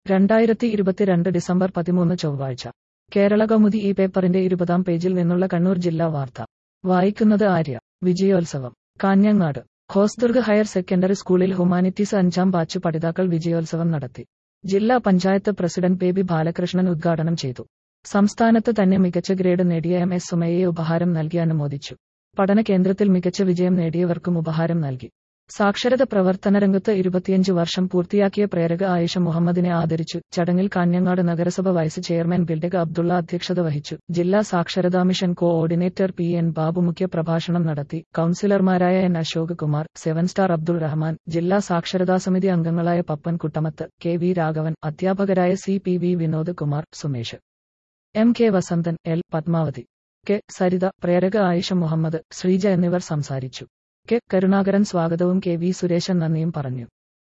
രണ്ടായിരത്തി ഇരുപത്തിരണ്ട് ഡിസംബർ പതിമൂന്ന് ചൊവ്വാഴ്ച കേരള കൗമുദി ഈ പേപ്പറിന്റെ ഇരുപതാം പേജിൽ നിന്നുള്ള കണ്ണൂർ ജില്ലാ വാർത്ത വായിക്കുന്നത് ആര്യ വിജയോത്സവം കാഞ്ഞങ്ങാട് ഹോസ്ദുർഗ് ഹയർ സെക്കൻഡറി സ്കൂളിൽ ഹ്യൂമാനിറ്റീസ് അഞ്ചാം ബാച്ച് പഠിതാക്കൾ വിജയോത്സവം നടത്തി ജില്ലാ പഞ്ചായത്ത് പ്രസിഡന്റ് ബേബി ബാലകൃഷ്ണൻ ഉദ്ഘാടനം ചെയ്തു സംസ്ഥാനത്ത് തന്നെ മികച്ച ഗ്രേഡ് നേടിയ എം എസ് സുമയെ ഉപഹാരം നൽകി അനുമോദിച്ചു പഠന കേന്ദ്രത്തിൽ മികച്ച വിജയം നേടിയവർക്കും ഉപഹാരം നൽകി സാക്ഷരത പ്രവർത്തനരംഗത്ത് ഇരുപത്തിയഞ്ച് വർഷം പൂർത്തിയാക്കിയ പ്രേരക ആയിഷ മുഹമ്മദിനെ ആദരിച്ചു ചടങ്ങിൽ കാഞ്ഞങ്ങാട് നഗരസഭ വൈസ് ചെയർമാൻ ബിൽഡക അബ്ദുള്ള അധ്യക്ഷത വഹിച്ചു ജില്ലാ സാക്ഷരതാ mission coordinator P N Babu മുഖ്യ പ്രഭാഷണം നടത്തി കൌൺസിലർമാരായ N Ashok Kumar seven star Abdul Rahman ജില്ലാ സാക്ഷരതാ സമിതി അംഗങ്ങളായ പപ്പൻ കുട്ടമത്ത് കെ വി രാഘവൻ അധ്യാപകരായ C P V Vinod Kumar Sumesh M K Vasanthan L Padmavathi K Saritha പ്രേരക ആയിഷ മുഹമ്മദ് ശ്രീജ എന്നിവർ സംസാരിച്ചു കെ കരുണാകരൻ സ്വാഗതവും കെ വി സുരേശൻ നന്ദിയും പറഞ്ഞു